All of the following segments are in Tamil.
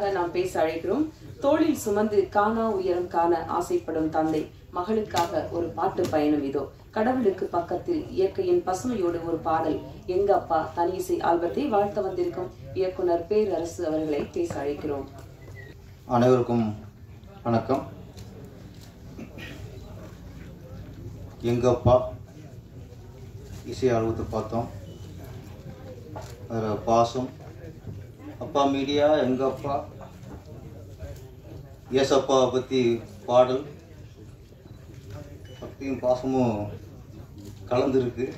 மகளுக்காக நாம் பேச அழைக்கிறோம் தோளில் சுமந்து காணா உயரம் காண ஆசைப்படும் தந்தை மகளுக்காக ஒரு பாட்டு பயணம் இதோ கடவுளுக்கு பக்கத்தில் இயற்கையின் பசுமையோடு ஒரு பாடல் எங்க அப்பா தனியிசை ஆல்பத்தை வாழ்த்த வந்திருக்கும் இயக்குனர் பேரரசு அவர்களை பேச அழைக்கிறோம் அனைவருக்கும் வணக்கம் எங்கள் அப்பா இசை ஆல்பத்தை பார்த்தோம் அதில் பாசம் அப்பா மீடியா எங்கள் அப்பா ஏசப்பாவை பற்றி பாடல் பக்தியும் பாசமும் கலந்துருக்கு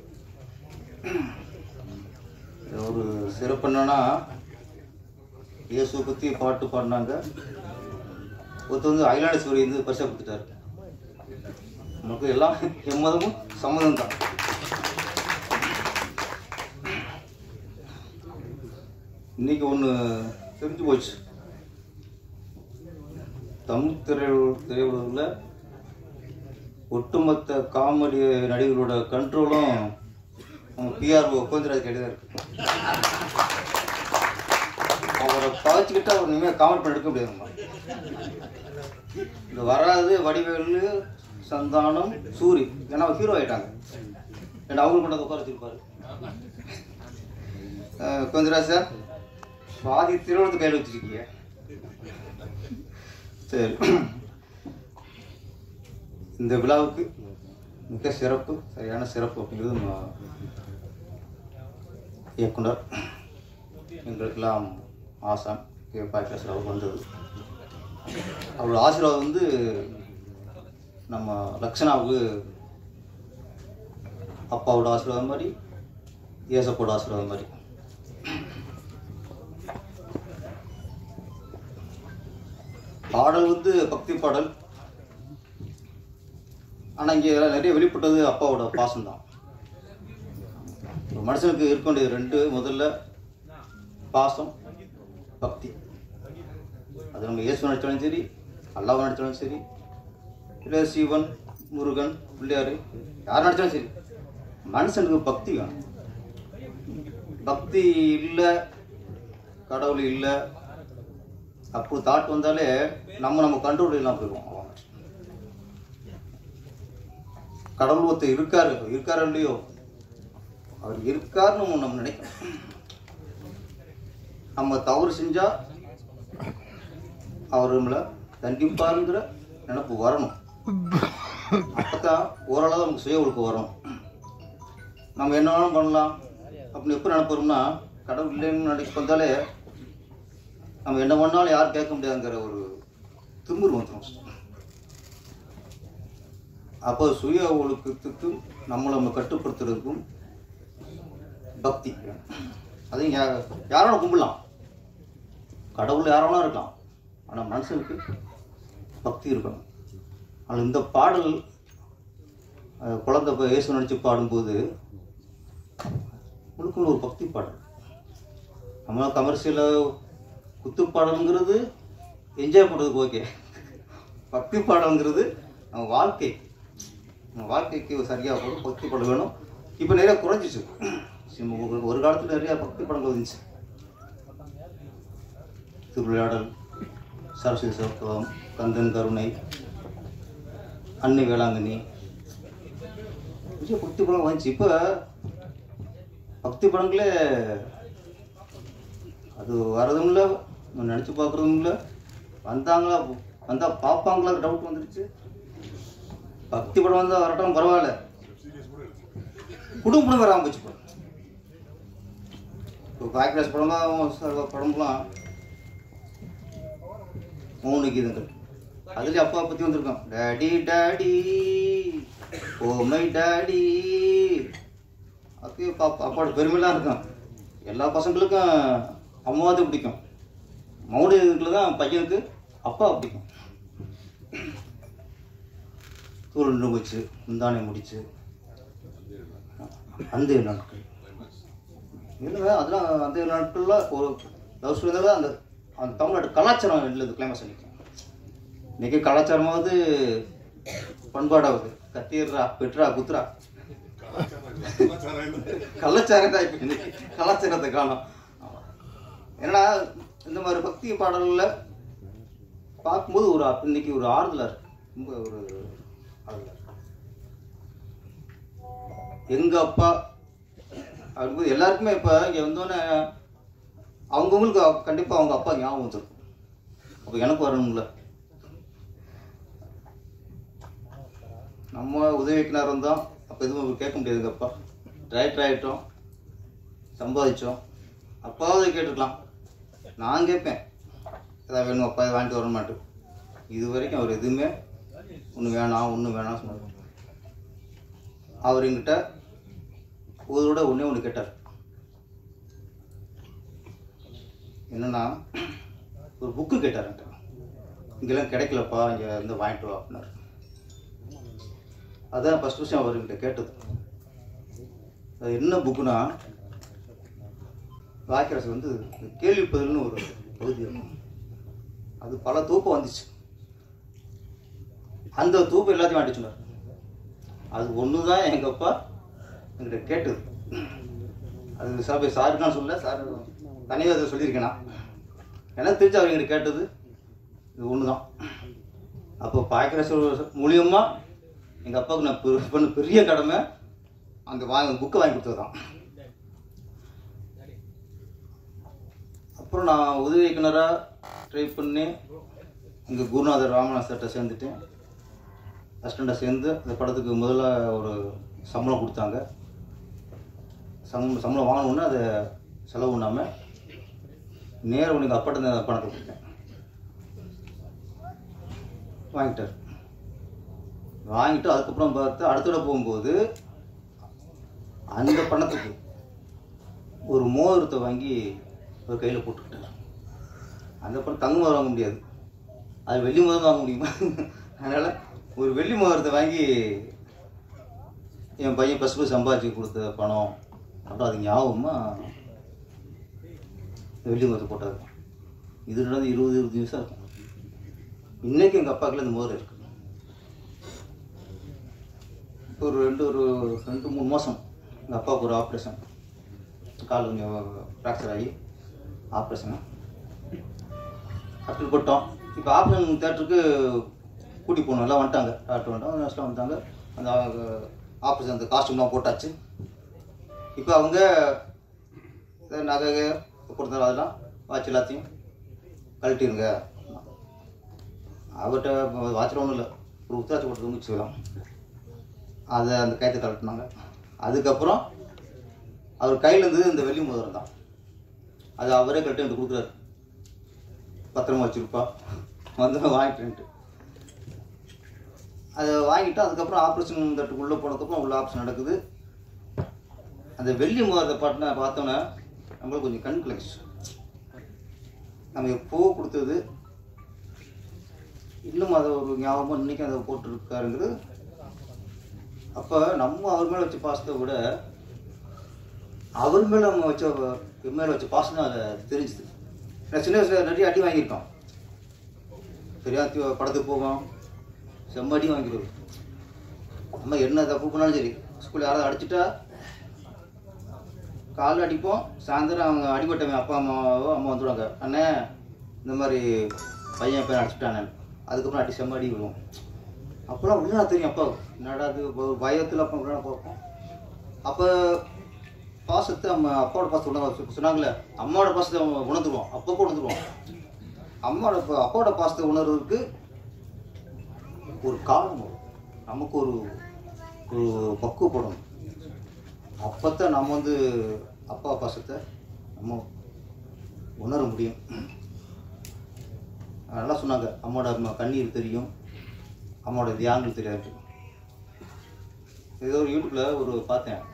இதுல ஒரு சிறப்பு என்னன்னா இயேசுவை பற்றி பாட்டு பாடினாங்க ஒருத்தர் வந்து அகிலாண்டேஸ்வரி வந்து பரிசா கொடுத்துட்டாரு நமக்கு எல்லாம் எம்மதமும் சம்மதம் தான் இன்னைக்கு ஒன்று தெரிஞ்சு போச்சு தமிழ் திரையுலக திரையுலகில் ஒட்டுமொத்த காமெடி நடிகர்களோட கண்ட்ரோலும் பிஆர்ஓ உபேந்திராஜ் கையில் தான் இருக்கு அவரை பகச்சிக்கிட்டு அவர் இனிமேல் காமெண்ட் பண்ண எடுக்க முடியாதும்மா இந்த வராது வடிவேலு சந்தானம் சூரி ஏன்னா அவர் ஹீரோ ஆயிட்டாங்க ஏன்னா அவங்களுக்கு கொண்டு வந்து உட்கார வச்சிருப்பாரு அஹ் கொஞ்சராஜ் சார் பாதி திருவள்ளத்து கையில் வச்சிருக்கீங்க சரி இந்த விழாவுக்கு மிக சிறப்பு சரியான சிறப்பு அப்படிங்கிறது நம்ம இயக்குனர் எங்களுக்கெல்லாம் ஆசான் கே பாய்க்காசர் அவர் வந்தது அவரோட ஆசீர்வாதம் வந்து நம்ம லக்ஷனாவுக்கு அப்பாவோட ஆசீர்வாதம் மாதிரி ஏசப்போட ஆசீர்வாதம் மாதிரி பாடல் வந்து பக்தி பாடல் ஆனால் இங்கே நிறைய வெளிப்பட்டது அப்பாவோட பாசம்தான் ஒரு மனுஷனுக்கு இருக்க வேண்டியது ரெண்டு முதல்ல பாசம் பக்தி அது நம்ம இயேசு நடித்தாலும் சரி அல்லாஹ் நடித்தாலும் சரி இல்லை சிவன் முருகன் பிள்ளையார் யார் நடித்தாலும் சரி மனுஷனுக்கு பக்தி வேணும் பக்தி இல்லை கடவுள் இல்லை அப்போ தாட் வந்தாலே நம்ம நம்ம கண்ட்ரோல் இல்லாமல் போயிடுவோம் அவ்வளவுதான். கடவுள் ஒருத்தர் இருக்காரு இருக்காரோ இல்லையோ அவர் இருக்காருன்னு நம்ம நினைக்கணும் நம்ம தவறு செஞ்சா அவர் நம்மளை தண்டிப்பாருங்கிற நினப்பு வரணும் அப்பதான் ஓரளவு நமக்கு சுய ஒழுக்கம் வரும் நம்ம என்ன வேணாலும் பண்ணலாம் அப்படின்னு எப்போ நினைப்போம்னா கடவுள் இல்லைன்னு நினைக்க வந்தாலே நம்ம என்ன பண்ணாலும் யாரும் கேட்க முடியாதுங்கிற ஒரு திமிரு வந்துடும் அப்போ சுய ஒழுக்கத்துக்கும் நம்மளை நம்ம கட்டுப்படுத்துறதுக்கும் பக்தி வேணும். அதையும் யா யாரோட கும்பிடலாம் கடவுள் யாரோனா இருக்கலாம் ஆனால் மனுஷனுக்கு பக்தி இருக்கணும் ஆனால் இந்த பாடல் அஹ், குழந்தை இப்போ இயேசு நடித்து பாடும்போது முழுக்க ஒரு பக்தி பாடல் நம்ம கமர்ஷியலாக குத்து பாடலுங்கிறது என்ஜாய் பண்ணுறதுக்கு ஓகே பக்தி பாடலுங்கிறது நம்ம வாழ்க்கை நம்ம வாழ்க்கைக்கு சரியாக போகும் பக்தி பாடல் வேணும் இப்போ நிறைய குறைஞ்சிச்சு சிம்ம ஒரு- ஒரு காலத்தில் நிறைய பக்தி படங்கள் இருந்துச்சு திருவிளையாடல் சரஸ்வதி சப்தவம் கந்தன் கருணை அன்னை வேளாங்கண்ணி நிறைய பக்தி படம் வந்துச்சு இப்போ பக்தி படங்களே அது வரதும் இல்லை நினச்சி பார்க்குறதும் இல்லை வந்தாங்களா வந்தால் பார்ப்பாங்களா டவுட் வந்துருச்சு பக்தி படம் வந்தால் வரட்டும் பரவாயில்ல குடும்ப படம் வராமல் போச்சு இப்போ இப்போ பாக்கிராஜ் படமாக சில படம்லாம் மௌன கீதங்கள் அதுலேயே அப்பா பற்றி வந்திருக்கோம் daddy daddy oh my daddy அப்பயும் பாப்பா அப்பாவோட பெருமைலாம் இருக்கும் எல்லா பசங்களுக்கும் அம்மாவது பிடிக்கும் மௌன இதுக்குள்ள தான் பையனுக்கு அப்பா பிடிக்கும் தூள் நின்று வச்சு முந்தானை முடிச்சு அந்த நாட்கள் இல்லை அதெல்லாம் அந்த நாட்களில் ஒரு லவ் ஸ்டோரி இருந்தால் அந்த அந்த தமிழ்நாட்டு கலாச்சாரம் இல்லை இது கிளைமேஸ் நிற்கும் இன்னைக்கு கலாச்சாரமாவது பண்பாடாகுது கத்திடுறா பெட்ரா குத்துறா கலாச்சாரம் தான் இப்போ இன்னைக்கு கலாச்சாரத்தை காணும் என்னன்னா இந்த மாதிரி பக்தி பாடல்களில் பார்க்கும்போது ஒரு அப்~ இன்னைக்கு ஒரு ஆறுதலாக இருக்கு ரொம்ப ஒரு ஆறுதலாக இருக்கு எங்கள் அப்பா அப்படிங்கும்போது எல்லாருக்குமே இப்போ இங்கே வந்தோடனே அவங்கவுங்களுக்கு கண்டிப்பாக அவங்க அப்பா ஞாபகம் வந்துருக்கும் அப்போ எனக்கு வரணும்ல நம்ம உதவிக்கினார் இருந்தோம் அப்போ எதுவும் கேட்க முடியாதுங்க அப்பா ரைட்டர் ஆகிட்டோம் சம்பாதிச்சோம் அப்பாவது கேட்டுக்கலாம் நான் கேட்பேன் ஏதாவது வேணும் அப்பா இதை வாங்கிட்டு வர மாட்டேன் இது வரைக்கும் அவர் எதுவுமே ஒன்று வேணாம் ஒன்று வேணாம் சொன்னார் அவர் என்கிட்ட ஒரு விட ஒன்றே ஒன்று கேட்டார் என்னன்னா ஒரு புக்கு கேட்டார் என்கிட்ட இங்கெல்லாம் கிடைக்கலப்பா இங்கே இருந்து வாங்கிட்டு வா அப்படின்னாரு அதான் ஃபஸ்ட் விஷயம் அவர்கிட்ட கேட்டது அது என்ன புக்குனா வாக்கிரஸ் வந்து இந்த கேள்வி பதில்னு ஒரு பகுதி இருக்கும் அது பல தூக்கம் வந்துச்சு அந்த தூக்கம் எல்லாத்தையும் வாங்கிட்டு சொன்னார் அது ஒன்று தான் எங்கள் அப்பா என்கிட்ட கேட்டது அது சார் சாருக்கு நான் சொல்ல சார் தனியாக அதை சொல்லியிருக்கேன் நான் எனக்கு தெரிஞ்சு அவர் என்கிட்ட கேட்டது இது ஒன்று தான் அப்போ பாய்க்கிற மூலியமாக எங்கள் அப்பாவுக்கு நான் பெ- பண்ண பெரிய கடமை அந்த வாங்கி புக்கை வாங்கி கொடுத்தது தான் அப்புறம் நான் உதவி இயக்குனராக ட்ரை பண்ணி இங்கே குருநாதர் ராமநாத் சார்ட்ட சேர்ந்துட்டேன் அசிஸ்டண்ட்டாக சேர்ந்து அந்த படத்துக்கு முதல்ல ஒரு சம்பளம் கொடுத்தாங்க சம்பளம் சம்பளம் வாங்கினோடனே அதை செலவு பண்ணாமல் நேரம் உனக்கு அப்பாட்ட இருந்து அந்த பணத்தை கொடுத்தேன் வாங்கிட்டார் வாங்கிட்டு அதுக்கப்புறம் பார்த்து அடுத்த தடவை போகும்போது அந்த பணத்துக்கு ஒரு மோதிரத்தை வாங்கி ஒரு கையில் போட்டுக்கிட்டார் அந்த பணம் தங்க மோதிரம் வாங்க முடியாது அது வெள்ளி மோதிரம் வாங்க முடியுமா அதனால் ஒரு வெள்ளி மோதிரத்தை வாங்கி என் பையன் ஃபஸ்ட் ஃபஸ்ட் சம்பாதிச்சு கொடுத்த பணம் அப்புறம் அது ஞாபகமாக வெள்ளி மோதிரத்தை போட்டார் இது நடந்து இருபது இருபது நிமிஷம் இருக்கும் இன்னைக்கு எங்கள் அப்பாக்குள்ள இந்த மோதிரம் இருக்கு இப்போ ஒரு ரெண்டு ஒரு ரெண்டு மூணு மாதம் எங்கள் அப்பாவுக்கு ஒரு ஆப்ரேஷன் கால் கொஞ்சம் ஃப்ராக்சர் ஆகி ஆப்ரேஷன் டாக்டர் போட்டோம் இப்போ ஆப்ரேஷன் தேட்டருக்கு கூட்டி போகணும் எல்லாம் வந்துட்டாங்க டாக்டர் வந்துட்டாங்க நர்ஸ்லாம் வந்துட்டாங்க அந்த ஆப்ரேஷன் அந்த காஸ்டியூம்லாம் போட்டாச்சு இப்போ அவங்க ஏதாவது நகை கொடுத்தாலும் அதெல்லாம் வாட்ச் எல்லாத்தையும் கழட்டிடுங்க அவர்கிட்ட வாட்சில் ஒன்றும் இல்லை ஒரு உத்தாச்சி போட்டு வச்சுக்கலாம் அதை அந்த கயத்தை கழட்டினாங்க அதுக்கப்புறம் அவர் கையில் இருந்தது இந்த வெள்ளி மோதிரம் தான் அது அவரே கழட்டி எனக்கு கொடுக்குறாரு பத்திரமா வச்சுருப்பா வந்து வாங்கிட்டேன்ட்டு அதை வாங்கிட்டு அதுக்கப்புறம் ஆப்ரேஷன் தட்டுக்குள்ளே போனதுக்கப்புறம் உள்ள ஆப்ரேஷன் நடக்குது அந்த வெள்ளி மோதிரத்தை பாட்டின பார்த்தோன்னே நம்மளுக்கு கொஞ்சம் கண் கலெக்ஷன் நம்ம எப்போ கொடுத்தது இன்னும் அதை ஒரு ஞாபகமாக இன்னைக்கு அதை போட்டிருக்காருங்கிறது அப்போ நம்ம அவர் மேலே வச்ச பாசத்தை விட அவர் மேலே நம்ம வச்ச என் மேலே வச்ச பாசம் தான் அதை தெரிஞ்சுது நான் சின்ன வயசுல நிறைய அடி வாங்கியிருக்கோம் சரியா தி- படத்துக்கு போவோம் செம்ம அடி வாங்கிடுவோம் நம்ம என்ன தப்பு பண்ணாலும் சரி ஸ்கூலில் யாராவது அடிச்சிட்டா காலைல அடிப்போம் சாயந்தரம் அவங்க அடிபட்டவன் அப்பா அம்மாவோ அம்மா வந்துடுவாங்க அண்ணே இந்த மாதிரி பையன் பையன் அடிச்சுட்டானே அதுக்கப்புறம் அடி செம்ம அடி விடுவோம் அப்போலாம் உள்ள தெரியும் அப்பா என்னடா அது ஒரு பயத்தில் அப்போ உள்ள பார்ப்போம் அப்போ பாசத்தை நம்ம அப்பாவோட பாசத்தை உணர்ந்து சொன்னாங்களே அம்மாவோட பாசத்தை அவன் உணர்ந்துருவோம் அப்போ உணர்ந்துருவோம் அம்மாவோட பா- அப்பாவோட பாசத்தை உணர்றதுக்கு ஒரு காலம் வரும் நமக்கு ஒரு ஒரு பக்குவப்படணும் அப்போத்தான் நம்ம வந்து அப்பா பாசத்தை நம்ம உணர முடியும் நல்லா சொன்னாங்க அம்மாவோட ம- கண்ணீர் தெரியும் அம்மாவோட தியானங்கள் தெரியாது ஏதோ ஒரு யூடியூப்பில் ஒரு பார்த்தேன்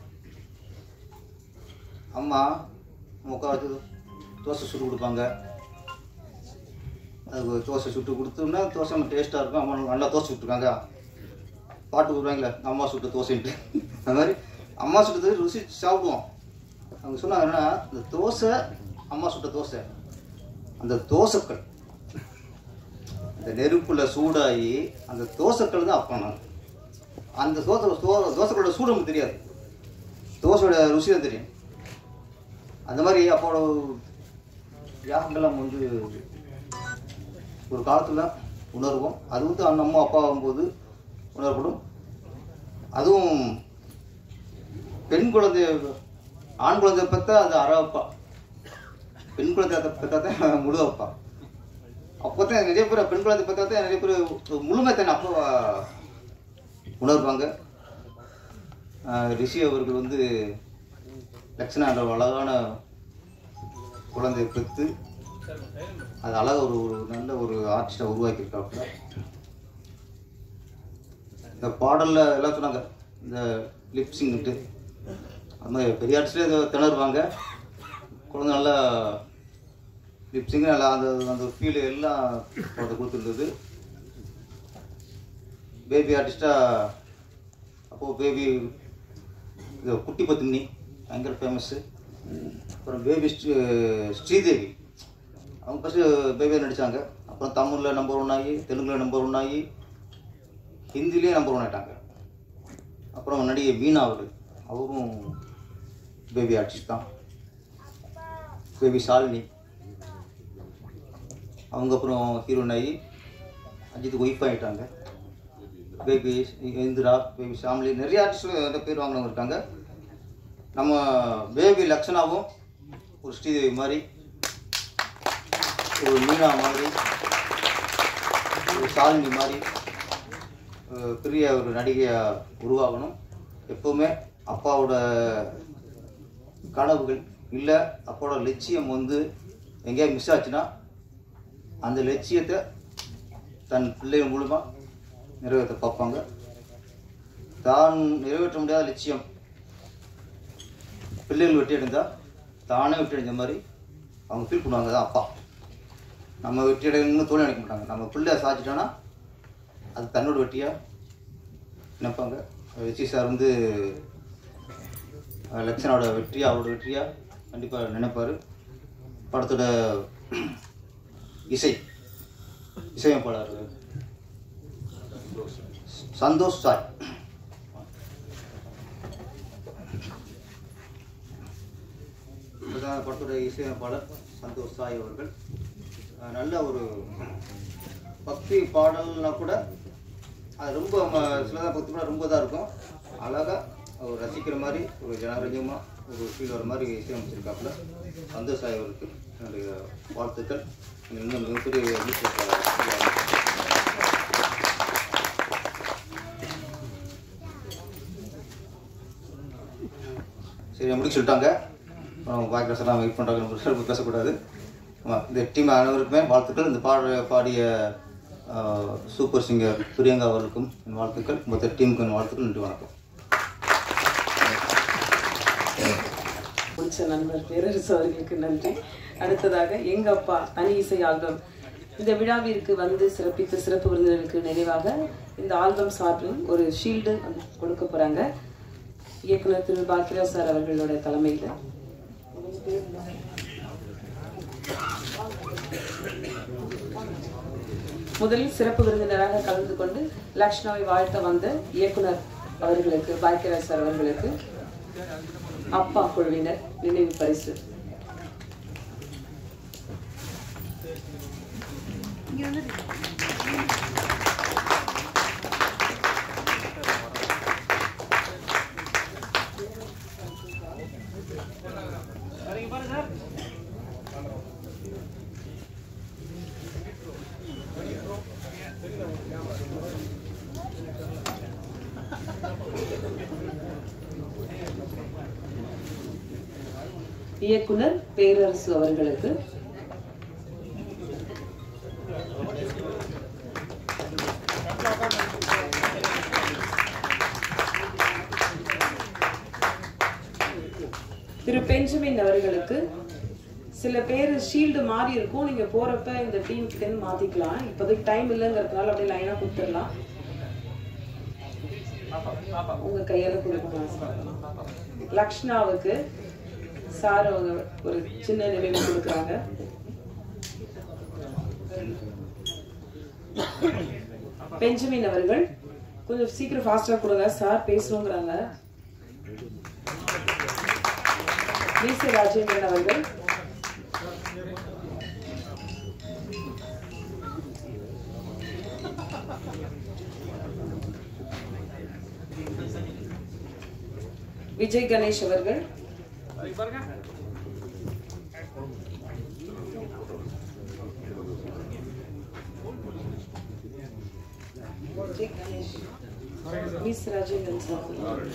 அம்மா உட்காந்து தோசை சுட்டு கொடுப்பாங்க அது தோசை சுட்டு கொடுத்தோம்னா தோசை டேஸ்ட்டாக இருக்கும் அம்மா நல்லா தோசை சுட்டுருக்காங்க பாட்டு விடுவாங்களே அம்மா சுட்ட தோசைன்ட்டு அந்த மாதிரி அம்மா சுட்டது ருசி சாப்பிடுவோம் அவங்க சொன்னாங்க என்னன்னா இந்த தோசை அம்மா சுட்ட தோசை அந்த தோசைக்கல் அந்த நெருப்புல சூடாகி அந்த தோசைக்கல் தான் அப்பா நான் அந்த தோசை தோ- தோசைக்கல்லோட சூடு நமக்கு தெரியாது தோசையோட ருசி தான் தெரியும் அந்த மாதிரி அப்பாவோட யாருக்கெல்லாம் வந்து ஒரு காலத்தில் உணர்வோம் அது வந்து அந்த அம்மா அப்பா ஆகும்போது உணரப்படும் அதுவும் பெண் குழந்தை ஆண் குழந்தை பெற்றா அது அரை அப்பா பெண் குழந்தை பெற்றா தான் முழு அப்பா அப்போ தான் நிறைய பேர் பெண் குழந்தை பெற்றா தான் நிறைய பேர் முழுமை தன்னை அப்பா உணர்வாங்க ஆஹ் ரிஷி அவர்கள் வந்து லட்சணா என்ற ஒரு அழகான குழந்தையை பெற்று அது அழகாக ஒரு ஒரு நல்ல ஒரு ஆர்டிஸ்டாக உருவாக்கியிருக்காப்புல இந்த பாடலில் எல்லாம் சொன்னாங்க இந்த லிப்ஸிங்கிட்டு அது மாதிரி பெரிய ஆர்டிஸ்டே இதை திணறுவாங்க குழந்தை நல்லா லிப்ஸிங்கு நல்லா அந்த அந்த ஃபீல் எல்லாம் குழந்தை கொடுத்துருந்தது பேபி ஆர்டிஸ்டாக அப்போது பேபி இது குட்டி பத்தினி பயங்கர ஃபேமஸ்ஸு அப்புறம் பேபி ஸ்ரீ ஸ்ரீதேவி அவங்க ஃபஸ்ட்டு பேபியாக நடித்தாங்க அப்புறம் தமிழில் நம்பர் ஒன் ஆகி தெலுங்கில் நம்பர் ஒன் ஆகி ஹிந்திலேயும் நம்பர் ஒன் ஆகிட்டாங்க அப்புறம் நடிகை மீனா அவர்கள் அவரும் பேபி ஆர்டிஸ்ட் தான் பேபி ஷாலினி அவங்க அப்புறம் ஹீரோயின் ஆகி அஜித் ஒய்ஃப் ஆகிட்டாங்க பேபி இந்திரா பேபி ஷாம்லி நிறைய ஆர்டிஸ்ட் நிறைய பேர் வாங்கினவங்க இருக்காங்க நம்ம பேபி லக்ஷனாவும் ஒரு ஸ்ரீதேவி மாதிரி ஒரு மீனா மாதிரி ஒரு ஷாலினி மாதிரி அஹ் பெரிய ஒரு நடிகையாக உருவாகணும் எப்போவுமே அப்பாவோட கனவுகள் இல்லை அப்பாவோட லட்சியம் வந்து எங்கேயாவது மிஸ் ஆச்சுன்னா அந்த லட்சியத்தை தன் பிள்ளைகள் மூலமாக நிறைவேற்ற பார்ப்பாங்க தான் நிறைவேற்ற முடியாத லட்சியம் பிள்ளைகள் வெட்டி அடைந்தால் தானே வெட்டி அடைஞ்ச மாதிரி அவங்க ஃபீல் பண்ணுவாங்க தான் அப்பா நம்ம வெட்டி அடையணும்னு தோணி நினைக்க மாட்டாங்க நம்ம பிள்ளைய சாதிச்சிட்டோன்னா அது தன்னோட வெட்டியாக நினைப்பாங்க ரிஷி சார் வந்து அஹ், லட்சனோட வெற்றி அவரோட வெற்றியாக கண்டிப்பாக நினைப்பார் படத்தோட இசை இசையமைப்பாளர் சந்தோஷ் சாய் இதுதான் படத்தோட இசையமைப்பாளர் சந்தோஷ் சாய் அவர்கள் அஹ் நல்ல ஒரு பக்தி பாடல்னா கூட அது ரொம்ப ம- சிலதான் பக்தி பாடல் ரொம்ப இதாக இருக்கும் அழகாக ஒரு ரசிக்கிற மாதிரி ஒரு ஜனரஞ்சமாக ஒரு ஃபீல் வர மாதிரி இசையமைச்சிருக்காப்புல சந்தோஷ் சாய் அவருக்கு என்னுடைய வாழ்த்துக்கள் இன்னும் மிகப்பெரிய music சரி முடிக்க சொல்லிட்டாங்க பாக்கி பேசலாம் வெயிட் பண்ணுறாங்க பேசக்கூடாது ஆமாம் இந்த டீம் அனைவருக்குமே வாழ்த்துக்கள் இந்த பாட பாடிய ஆஹ், சூப்பர் சிங்கர் பிரியங்கா அவர்களுக்கும் என் வாழ்த்துக்கள் மொத்த டீமுக்கு என் வாழ்த்துக்கள் நன்றி வணக்கம் முடிச்ச நண்பர் பேரரசு அவர்களுக்கு நன்றி அடுத்ததாக எங்க அப்பா தனி இசை ஆல்பம் இந்த விழாவிற்கு வந்து சிறப்பித்த சிறப்பு விருந்தினருக்கு நினைவாக இந்த ஆல்பம் சார்பில் ஒரு ஷீல்டு கொடுக்க போறாங்க இயக்குனர் திரு பாக்கியராஜ் சார் அவர்களோட தலைமையில் முதலில் சிறப்பு விருந்தினராக கலந்து கொண்டு லக்ஷ்ணாவை வாழ்த்த வந்த இயக்குனர் அவர்களுக்கு பாக்கியராஜ் சார் அவர்களுக்கு அப்பா குழுவினர் நினைவு பரிசு இயக்குனர் பேரரசு அவர்களுக்கு திரு பெஞ்சமின் அவர்களுக்கு சில பேர் ஷீல்டு மாறி இருக்கும் நீங்க போறப்ப இந்த டீம் கிட்ட இருந்து மாத்திக்கலாம் இப்போதைக்கு டைம் இல்லைங்கிறதுனால அப்படியே லைனா கொடுத்துடலாம் உங்க கையால கொடுக்கலாம் லக்ஷ்னாவுக்கு சார் அவங்க ஒரு சின்ன நினைவு கொடுக்குறாங்க பெஞ்சமின் அவர்கள் கொஞ்சம் சீக்கிரம் ஃபாஸ்டா கொடுங்க சார் பேசணுங்கிறாங்க வி சி ராஜேந்திரன் அவர்கள் விஜய் கணேஷ் அவர்கள் விஜய் கணேஷ் மிஸ் ராஜேந்திரன் சார்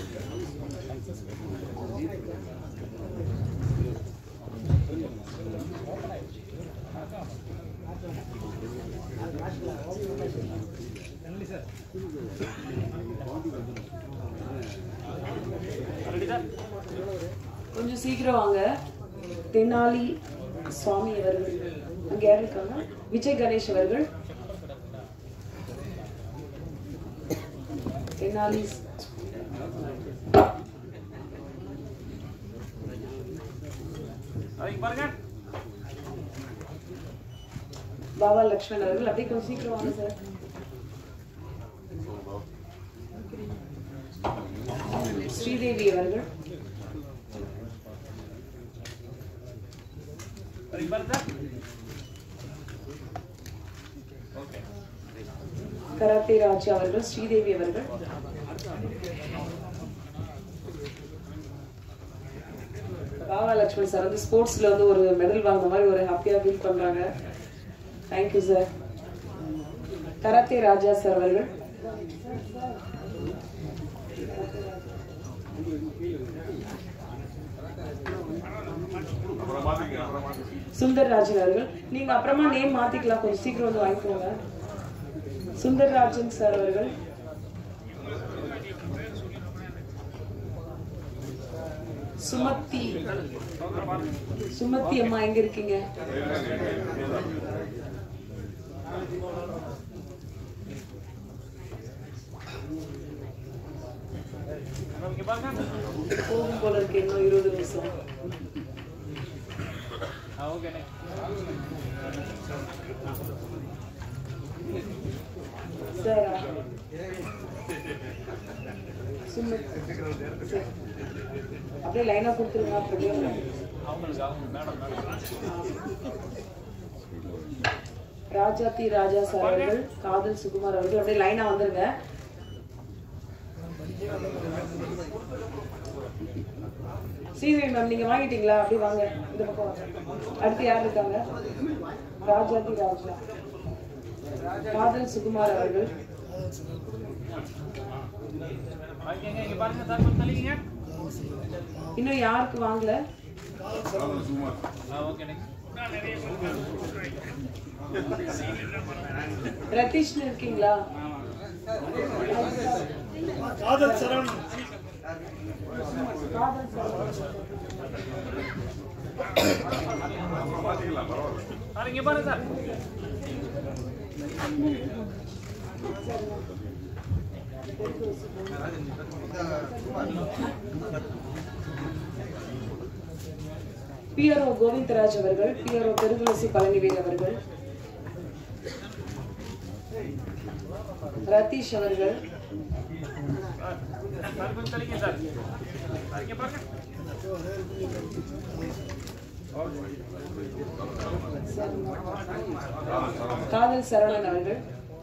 கொஞ்சம் சீக்கிரம் வாங்க தெனாலி சுவாமி அவர்கள் அங்க யார் இருக்காங்க விஜய் கணேஷ் அவர்கள் தெனாலி பாபா லக்ஷ்மண் அவர்கள் அப்படியே கொஞ்சம் சீக்கிரம் வாங்க சார் ஸ்ரீதேவி அவர்கள் கராத்தே ராஜா அவர்கள் ஸ்ரீதேவி அவர்கள் பாபா லட்சுமண் சார் வந்து ஸ்போர்ட்ஸ்ல வந்து ஒரு மெடல் வாங்கின மாதிரி ஒரு ஹாப்பியா ஃபீல் பண்றாங்க thank you sir karate Raja sir அவர்கள் சுந்தர்ராஜன் அவர்கள் நீங்க அப்புறமா நேம் மாத்திக்கலாம் கொஞ்சம் சீக்கிரம் வந்து வாங்கிக்கோங்க சுந்தர்ராஜன் சார் அவர்கள் சுமத்தி சுமத்தி அம்மா எங்க இருக்கீங்க போகும் போல இருக்கு இன்னும் இருபது நிமிஷம் சார் சுமத் சரி. அப்படியே லைனா கொடுத்துருங்க அப்படியே ராஜாத்தி ராஜா சார் அவர்கள் காதல் சுகுமார் அவர்கள் அப்படியே லைனா வந்துருங்க சீதை மேம் நீங்க வாங்கிட்டீங்களா அப்படியே வாங்க இந்த பக்கம் வாங்க அடுத்து யார் இருக்காங்க ராஜாத்தி ராஜா காதல் சுகுமார் அவர்கள் இன்னும் யாருக்கு வாங்கல ரதீஷ்னு இருக்கீங்களா காதல் சரவணன் காதல் சார் பிஆர்ஓ கோவிந்தராஜ் அவர்கள் பிஆர்ஓ பெருதுளசி பழனிவேல் அவர்கள் ரதீஷ் அவர்கள் காதல் சரவணன் அவர்கள்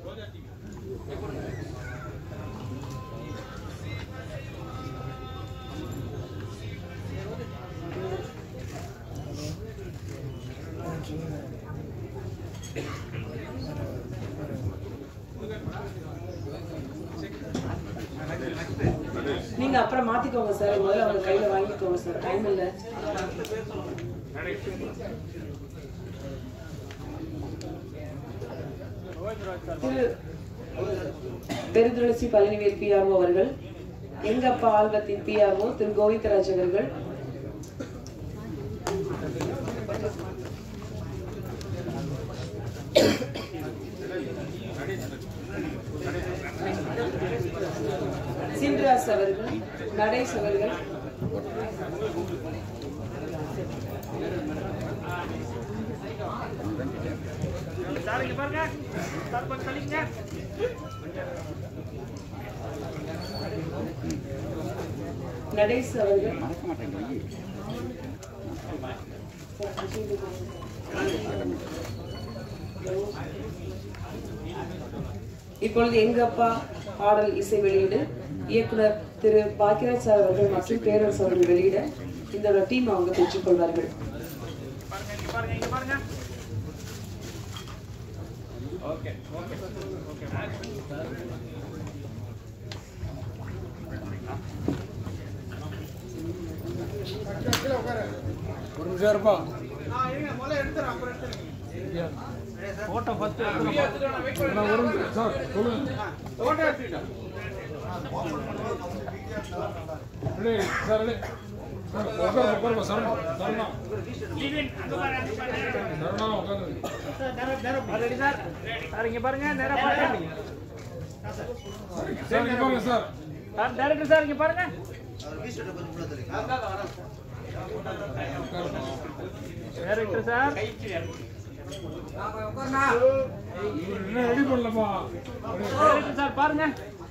நீங்க அப்புறம் மாத்திக்கோங்க சார் முதல்ல அவங்க கையில வாங்கிக்கோங்க சார் டைம் இல்ல திரு பெருதுளசி பழனிவேல் பிஆர்ஓ அவர்கள் எங்கப்பா ஆல்பத்தின் பிஆர்ஓ திரு கோவிந்தராஜ் அவர்கள் சின்ராஸ் அவர்கள் நடேஷ் அவர்கள் நடேஷ் அவர்கள் இப்பொழுது எங்க அப்பா பாடல் இசை வெளியீடு இயக்குனர் திரு பாக்கியராஜ் சார் அவர்கள் மற்றும் பேரரசு அவர்கள் வெளியிட இந்த டீம் அவங்க பெற்றுக்கொள்வார்கள் ஒரு நிமிஷம் இருப்பா நான் ஒரு நிமிஷம். சார் சொல்லுங்க ரெடி சார் ரெடி சார் உட்காருங்க உட்காருங்க சரணம் சரணம் சரணம் உட்காருங்க சார் இங்க பாருங்க நேரா பாருங்க சார் இங்க பாருங்க சார் சார் டைரக்டர் சார் இங்க பாருங்க டைரக்டர் சார் இவர் இன்னும் ரெடி பண்ணலப்பா டைரக்டர் சார் பாருங்க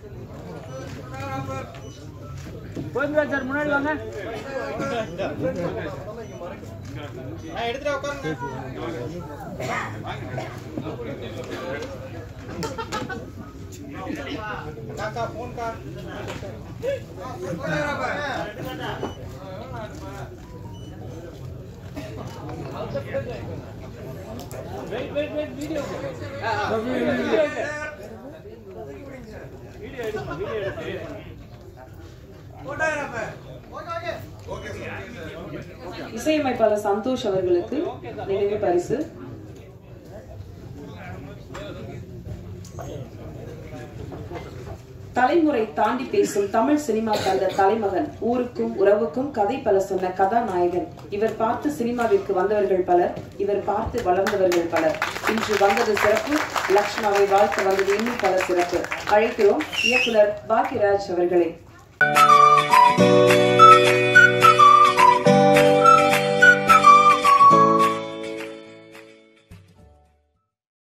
கோவிந்தராஜ் சார் முன்னாடி வாங்க wait wait wait video sir video video எடுங்க வீடியோ எடுங்க இசையமைப்பாளர் சந்தோஷ் அவர்களுக்கு நினைவு பரிசு தலைமுறை தாண்டி பேசும் தமிழ் சினிமா கண்ட தலைமகன் ஊருக்கும் உறவுக்கும் கதை பல சொன்ன கதாநாயகன் இவர் பார்த்து சினிமாவிற்கு வந்தவர்கள் பலர் இவர் பார்த்து வளர்ந்தவர்கள் பலர் இன்று வந்தது சிறப்பு லக்ஷ்மாவை வாழ்த்து வந்தது இன்னும் பல சிறப்பு அழைக்கிறோம் இயக்குனர் பாக்யராஜ் அவர்களை